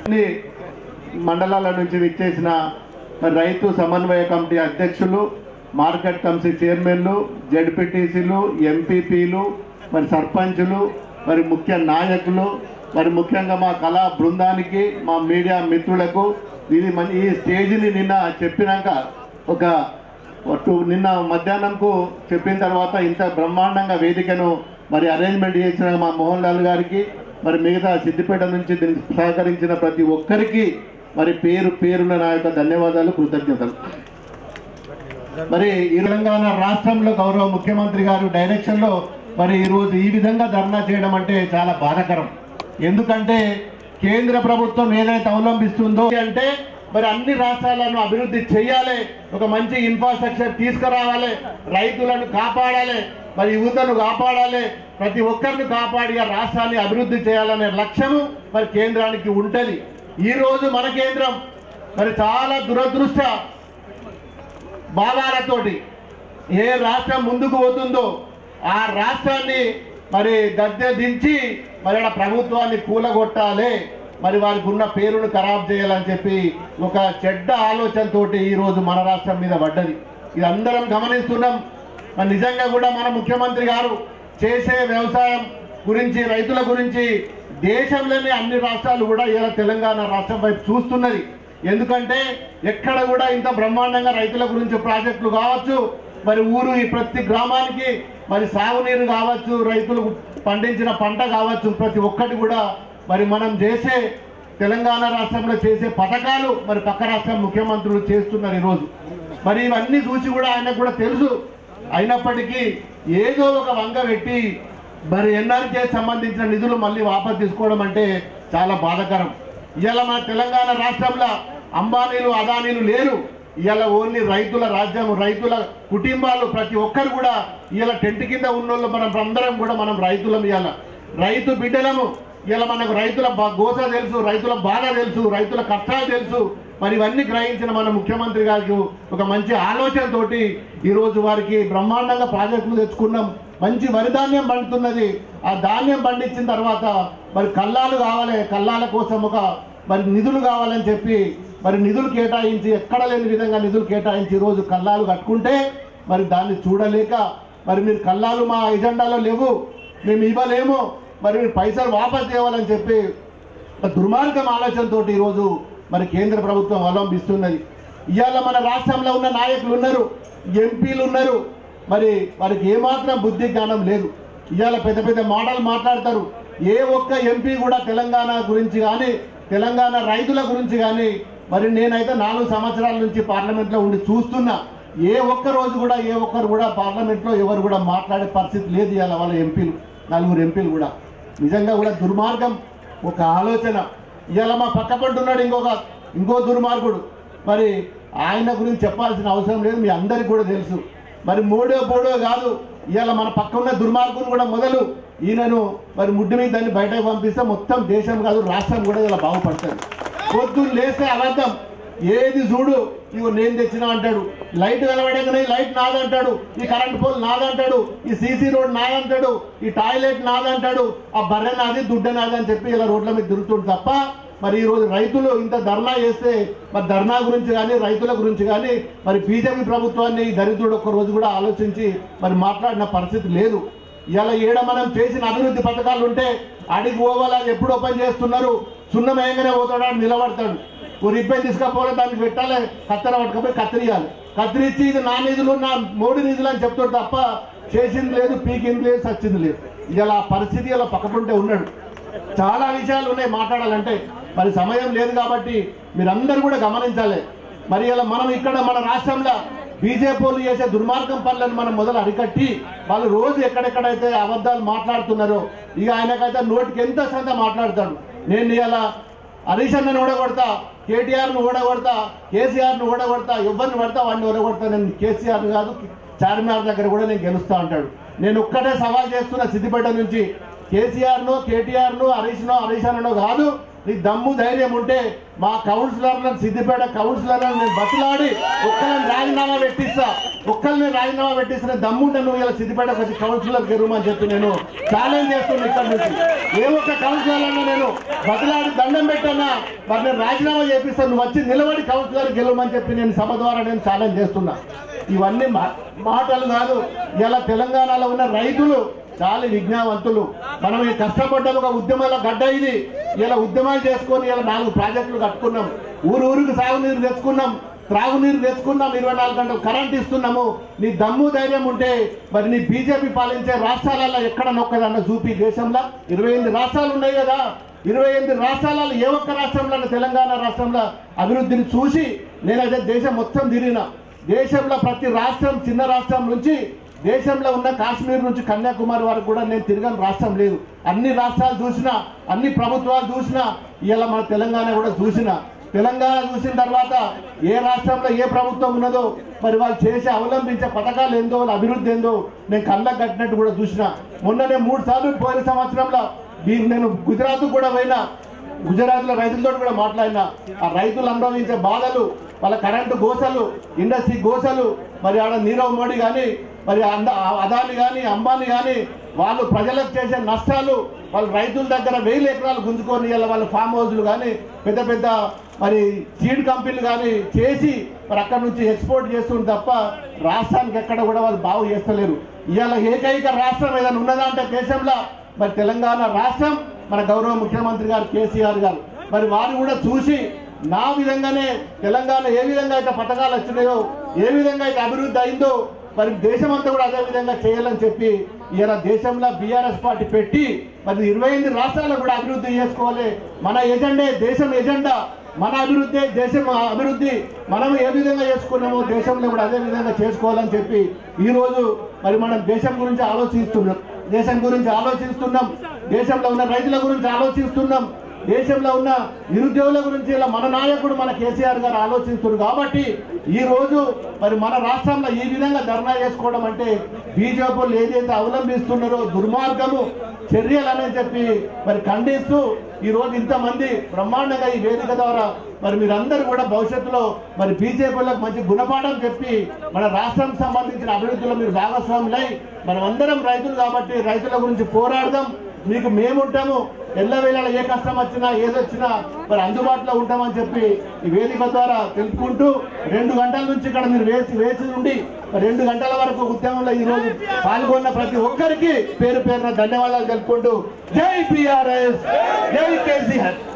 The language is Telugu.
అన్ని మండలాల నుంచి విచ్చేసిన మరి రైతు సమన్వయ కమిటీ అధ్యక్షులు మార్కెట్ కమిటీ చైర్మన్లు జడ్పీటీసీలు ఎంపీపీలు మరి సర్పంచులు మరి ముఖ్య నాయకులు మరి ముఖ్యంగా మా కళా బృందానికి మా మీడియా మిత్రులకు ఇది మన ఈ స్టేజ్ని నిన్న చెప్పినాక ఒక టూ నిన్న మధ్యాహ్నంకు చెప్పిన తర్వాత ఇంత బ్రహ్మాండంగా వేదికను మరి అరేంజ్మెంట్ చేసిన మా మోహన్ లాల్ గారికి మరి మిగతా సిద్దిపేట నుంచి దీనికి సహకరించిన ప్రతి ఒక్కరికి మరి పేరు పేరున నా యొక్క ధన్యవాదాలు కృతజ్ఞతలు మరి ఈ తెలంగాణ రాష్ట్రంలో గౌరవ ముఖ్యమంత్రి గారు డైరెక్షన్ లో మరి ఈ రోజు ఈ విధంగా ధర్నా చేయడం అంటే చాలా బాధాకరం ఎందుకంటే కేంద్ర ప్రభుత్వం ఏదైతే అవలంబిస్తుందో అంటే మరి అన్ని రాష్ట్రాలను అభివృద్ధి చేయాలి ఒక మంచి ఇన్ఫ్రాస్ట్రక్చర్ తీసుకురావాలి రైతులను కాపాడాలి మరి యువతను కాపాడాలి ప్రతి ఒక్కరిని కాపాడి ఆ రాష్ట్రాన్ని అభివృద్ధి చేయాలనే లక్ష్యము మరి కేంద్రానికి ఉంటది ఈ రోజు మన కేంద్రం మరి చాలా దురదృష్ట భావాలతోటి ఏ రాష్ట్రం ముందుకు పోతుందో ఆ రాష్ట్రాన్ని మరి గద్దె దించి మరి ఆడ ప్రభుత్వాన్ని కూలగొట్టాలి మరి వారికి ఉన్న పేరును ఖరాబ్ చేయాలని చెప్పి ఒక చెడ్డ ఆలోచనతోటి ఈ రోజు మన రాష్ట్రం మీద పడ్డది ఇది అందరం గమనిస్తున్నాం మరి నిజంగా కూడా మన ముఖ్యమంత్రి గారు చేసే వ్యవసాయం గురించి రైతుల గురించి దేశంలోనే అన్ని రాష్ట్రాలు కూడా ఇలా తెలంగాణ రాష్ట్రం వైపు చూస్తున్నది ఎందుకంటే ఎక్కడ కూడా ఇంత బ్రహ్మాండంగా రైతుల గురించి ప్రాజెక్టులు కావచ్చు మరి ఊరు ఈ ప్రతి గ్రామానికి మరి సాగునీరు కావచ్చు రైతులు పండించిన పంట కావచ్చు ప్రతి ఒక్కటి కూడా మరి మనం చేసే తెలంగాణ రాష్ట్రంలో చేసే పథకాలు మరి పక్క రాష్ట్రం ముఖ్యమంత్రులు చేస్తున్నారు ఈరోజు మరి ఇవన్నీ చూసి కూడా ఆయనకు కూడా తెలుసు అయినప్పటికీ ఏదో ఒక వంగ పెట్టి మరి ఎన్ఆర్కే సంబంధించిన నిధులు మళ్ళీ వాపసు తీసుకోవడం అంటే చాలా బాధాకరం ఇవాళ మన తెలంగాణ రాష్ట్రంలో అంబానీలు అదానీలు లేరు ఇవాళ ఓన్లీ రైతుల రాజ్యం రైతుల కుటుంబాలు ప్రతి ఒక్కరు కూడా ఇవాళ టెంట్ కింద ఉన్నోళ్ళు మనం అందరం కూడా మనం రైతులం ఇవాళ రైతు బిడ్డలము ఇలా మనకు రైతుల బా- గోస తెలుసు రైతుల బాధ తెలుసు రైతుల కష్టాలు తెలుసు మరి ఇవన్నీ గ్రహించిన మన ముఖ్యమంత్రి గారికి ఒక మంచి ఆలోచనతోటి ఈరోజు వారికి బ్రహ్మాండంగా ప్రాజెక్టులు తెచ్చుకున్నాం మంచి వరి ధాన్యం పండుతున్నది ఆ ధాన్యం పండించిన తర్వాత మరి కల్లాలు కావాలి కల్లాల కోసం ఒక మరి నిధులు కావాలని చెప్పి మరి నిధులు కేటాయించి ఎక్కడ లేని విధంగా నిధులు కేటాయించి ఈరోజు కల్లాలు కట్టుకుంటే మరి దాన్ని చూడలేక మరి మీరు కల్లాలు మా ఎజెండాలో లేవు మేము ఇవ్వలేము మరి మీరు పైసలు వాపస్ చేయాలని చెప్పి ఒక దుర్మార్గం ఆలోచనతో ఈరోజు మరి కేంద్ర ప్రభుత్వం అవలంబిస్తున్నది ఇవాళ మన రాష్ట్రంలో ఉన్న నాయకులు ఉన్నారు ఎంపీలు ఉన్నారు మరి వారికి ఏమాత్రం బుద్ధి జ్ఞానం లేదు ఇవాళ పెద్ద పెద్ద మాటలు మాట్లాడతారు ఏ ఒక్క ఎంపీ కూడా తెలంగాణ గురించి కానీ తెలంగాణ రైతుల గురించి కానీ మరి నేనైతే నాలుగు సంవత్సరాల నుంచి పార్లమెంట్లో ఉండి చూస్తున్నా ఏ ఒక్క రోజు కూడా ఏ ఒక్కరు కూడా పార్లమెంట్లో ఎవరు కూడా మాట్లాడే పరిస్థితి లేదు ఇవాళ వాళ్ళ ఎంపీలు నలుగురు ఎంపీలు కూడా నిజంగా కూడా దుర్మార్గం ఒక ఆలోచన ఇవాళ మా పక్క పట్టున్నాడు ఇంకొక ఇంకో దుర్మార్గుడు మరి ఆయన గురించి చెప్పాల్సిన అవసరం లేదు మీ అందరికి కూడా తెలుసు మరి మూడో పోడో కాదు ఇవాళ మన పక్క ఉన్న దుర్మార్గులు కూడా మొదలు ఈయనను మరి ముడ్డు మీద దాన్ని బయటకు పంపిస్తే మొత్తం దేశం కాదు రాష్ట్రం కూడా ఇలా బాగుపడుతుంది పొద్దున్న లేస్తే అబద్ధం ఏది చూడు ఇగో నేను తెచ్చినా అంటాడు లైట్ వెలవడగానే లైట్ నాదంటాడు ఈ కరెంట్ పోల్ నాదంటాడు ఈ సీసీ రోడ్ నాదంటాడు ఈ టాయిలెట్ నాదంటాడు ఆ బర్రె నాది దుడ్డ నాది అని చెప్పి ఇలా రోడ్ల మీద తిరుగుతుంది తప్ప మరి ఈ రోజు రైతులు ఇంత ధర్నా చేస్తే మరి ధర్నా గురించి కానీ రైతుల గురించి కానీ మరి బీజేపీ ప్రభుత్వాన్ని ఈ దరిద్రుడు ఒక్క రోజు కూడా ఆలోచించి మరి మాట్లాడిన పరిస్థితి లేదు ఇలా ఏడ మనం చేసిన అభివృద్ధి పథకాలు ఉంటే అడిగి పోవాలా ఎప్పుడు ఓపెన్ చేస్తున్నారు సున్నమయంగానే పోతాడు ఆడు నిలబడతాడు ఓ రిబ్బన్ తీసుకపోలే దానికి పెట్టాలి కత్తెర పట్టుకపోయి కత్తిరియాలి కత్తిరించి ఇది నా నిధులు నా మోడీ నిధులు అని చెప్తాడు తప్ప చేసింది లేదు పీకింది లేదు సచ్చింది లేదు ఇలా ఆ పరిస్థితి ఇలా పక్కకుంటే ఉన్నాడు చాలా విషయాలు ఉన్నాయి మాట్లాడాలంటే మరి సమయం లేదు కాబట్టి మీరందరూ కూడా గమనించాలి మరి ఇలా మనం ఇక్కడ మన రాష్ట్రంలో బీజేపీలు చేసే దుర్మార్గం పనులను మనం మొదలు అరికట్టి వాళ్ళు రోజు ఎక్కడెక్కడైతే అబద్ధాలు మాట్లాడుతున్నారో ఇక ఆయనకైతే నోటికి ఎంత సంత మాట్లాడతాడు నేను ఇలా హరీష్ అన్నని ఓడగొడతా కేటీఆర్ను ఓడగొడతా కేసీఆర్ను ఓడగొడతా ఎవరిని పడతా వాడిని ఓడగొడతా నేను కేసీఆర్ కాదు చార్మినార్ దగ్గర కూడా నేను గెలుస్తా అంటాడు నేను ఒక్కటే సవాల్ చేస్తున్న సిద్దిపేట నుంచి కేసీఆర్నో కేటీఆర్నో హరీష్నో హరీష్ అన్నో కాదు నీ దమ్ము ధైర్యం ఉంటే మా కౌన్సిలర్లను సిద్దిపేట కౌన్సిలర్లను నేను బతులాడి ఒక్కరిని రాజీనామా పెట్టిస్తా ఒక్కరిని రాజీనామా పెట్టిస్తున్న దమ్ముంటే నువ్వు ఇలా సిద్దిపేట వచ్చి కౌన్సిలర్ గెలుమని చెప్పి నేను ఛాలెంజ్ చేస్తున్నా ఇక్కడ నుంచి ఏ ఒక్క కౌన్సిలర్ అన్నా నేను బతులాడి దండం పెట్టన్నా మరి నేను రాజీనామా చేపిస్తాను నువ్వు వచ్చి నిలబడి కౌన్సిలర్ గెలవమని చెప్పి నేను సభ ద్వారా నేను ఛాలెంజ్ చేస్తున్నా ఇవన్నీ మా- మాటలు కాదు ఇలా తెలంగాణలో ఉన్న రైతులు చాలా విజ్ఞావంతులు మనం ఈ కష్టపడ్డం ఒక ఉద్యమాల గడ్డ ఇది ఇలా ఉద్యమాలు చేసుకొని ఇలా నాలుగు ప్రాజెక్టులు కట్టుకున్నాం ఊరు ఊరికి సాగునీరు తెచ్చుకున్నాం త్రాగునీరు తెచ్చుకున్నాం ఇరవై నాలుగు గంటలు కరెంట్ ఇస్తున్నాము నీ దమ్ము ధైర్యం ఉంటే మరి నీ బీజేపీ పాలించే రాష్ట్రాలలో ఎక్కడ నొక్కదన్న చూపి దేశంలో ఇరవై ఎనిమిది రాష్ట్రాలు ఉన్నాయి కదా ఇరవై ఎనిమిది రాష్ట్రాలలో ఏ ఒక్క రాష్ట్రంలో తెలంగాణ రాష్ట్రంలో అభివృద్ధిని చూసి నేను అదే దేశం మొత్తం తిరిగిన దేశంలో ప్రతి రాష్ట్రం చిన్న రాష్ట్రం నుంచి దేశంలో ఉన్న కాశ్మీర్ నుంచి కన్యాకుమారి వరకు కూడా నేను తిరగని రాష్ట్రం లేదు అన్ని రాష్ట్రాలు చూసినా అన్ని ప్రభుత్వాలు చూసినా ఇలా మన తెలంగాణ కూడా చూసిన తెలంగాణ చూసిన తర్వాత ఏ రాష్ట్రంలో ఏ ప్రభుత్వం ఉన్నదో మరి వాళ్ళు చేసే అవలంబించే పథకాలు ఏందో వాళ్ళ అభివృద్ధి ఏందో నేను కళ్ళకు కట్టినట్టు కూడా చూసిన మొన్ననే మూడు సార్లు పోయిన సంవత్సరంలో ఈ- నేను గుజరాత్ కూడా పోయినా గుజరాత్ లో రైతులతో కూడా మాట్లాడినా ఆ రైతులు అనుభవించే బాధలు వాళ్ళ కరెంటు గోసలు ఇండస్ట్రీ గోసలు మరి ఆడ నీరవ్ మోడీ కానీ మరి అంద అదాని కానీ అంబానీ కానీ వాళ్ళు ప్రజలకు చేసే నష్టాలు వాళ్ళ రైతుల దగ్గర వేల ఎకరాలు గుంజుకొని ఇలా వాళ్ళ ఫామ్ హౌస్లు కానీ పెద్ద పెద్ద మరి సీడ్ కంపెనీలు కానీ చేసి మరి అక్కడ నుంచి ఎక్స్పోర్ట్ చేస్తుంది తప్ప రాష్ట్రానికి ఎక్కడ కూడా వాళ్ళు బాగు చేస్తలేరు ఇవాళ ఏకైక రాష్ట్రం ఏదైనా ఉన్నదా అంటే దేశంలో మరి తెలంగాణ రాష్ట్రం మన గౌరవ ముఖ్యమంత్రి గారు కేసీఆర్ గారు మరి వారు కూడా చూసి నా విధంగానే తెలంగాణ ఏ విధంగా అయితే పథకాలు వచ్చినాయో ఏ విధంగా అయితే అభివృద్ధి అయిందో మరి దేశం అంతా కూడా అదే విధంగా చేయాలని చెప్పి ఇలా దేశంలో బీఆర్ఎస్ పార్టీ పెట్టి మరి ఇరవై ఎనిమిది రాష్ట్రాలు కూడా అభివృద్ధి చేసుకోవాలి మన ఎజెండే దేశం ఎజెండా మన అభివృద్ధి దేశం అభివృద్ధి మనం ఏ విధంగా చేసుకున్నామో దేశంలో కూడా అదే విధంగా చేసుకోవాలని చెప్పి ఈ రోజు మరి మనం దేశం గురించి ఆలోచిస్తున్నాం దేశం గురించి ఆలోచిస్తున్నాం దేశంలో ఉన్న రైతుల గురించి ఆలోచిస్తున్నాం దేశంలో ఉన్న నిరుద్యోగుల గురించి ఇలా మన నాయకుడు మన కేసీఆర్ గారు ఆలోచిస్తున్నారు కాబట్టి ఈ రోజు మరి మన రాష్ట్రంలో ఈ విధంగా ధర్నా చేసుకోవడం అంటే బీజేపీలు ఏదైతే అవలంబిస్తున్నారో దుర్మార్గము చర్యలని చెప్పి మరి ఖండిస్తూ ఈ రోజు ఇంతమంది బ్రహ్మాండంగా ఈ వేదిక ద్వారా మరి మీరందరూ కూడా భవిష్యత్తులో మరి బీజేపీలకు మంచి గుణపాఠం చెప్పి మన రాష్ట్రం సంబంధించిన అభివృద్ధిలో మీరు భాగస్వాములై మనం అందరం రైతులు కాబట్టి రైతుల గురించి పోరాడదాం మీకు మేముంటాము ఎల్లవేళ ఏ కష్టం వచ్చినా ఏదొచ్చినా మరి అందుబాటులో ఉంటామని చెప్పి ఈ వేదిక ద్వారా తెలుపుకుంటూ రెండు గంటల నుంచి ఇక్కడ మీరు వేచి వేచి ఉండి మరి రెండు గంటల వరకు ఉద్యమంలో ఈ రోజు పాల్గొన్న ప్రతి ఒక్కరికి పేరు పేరున ధన్యవాదాలు తెలుపుకుంటూ జై పిఆర్ఎస్ జై కేసీఆర్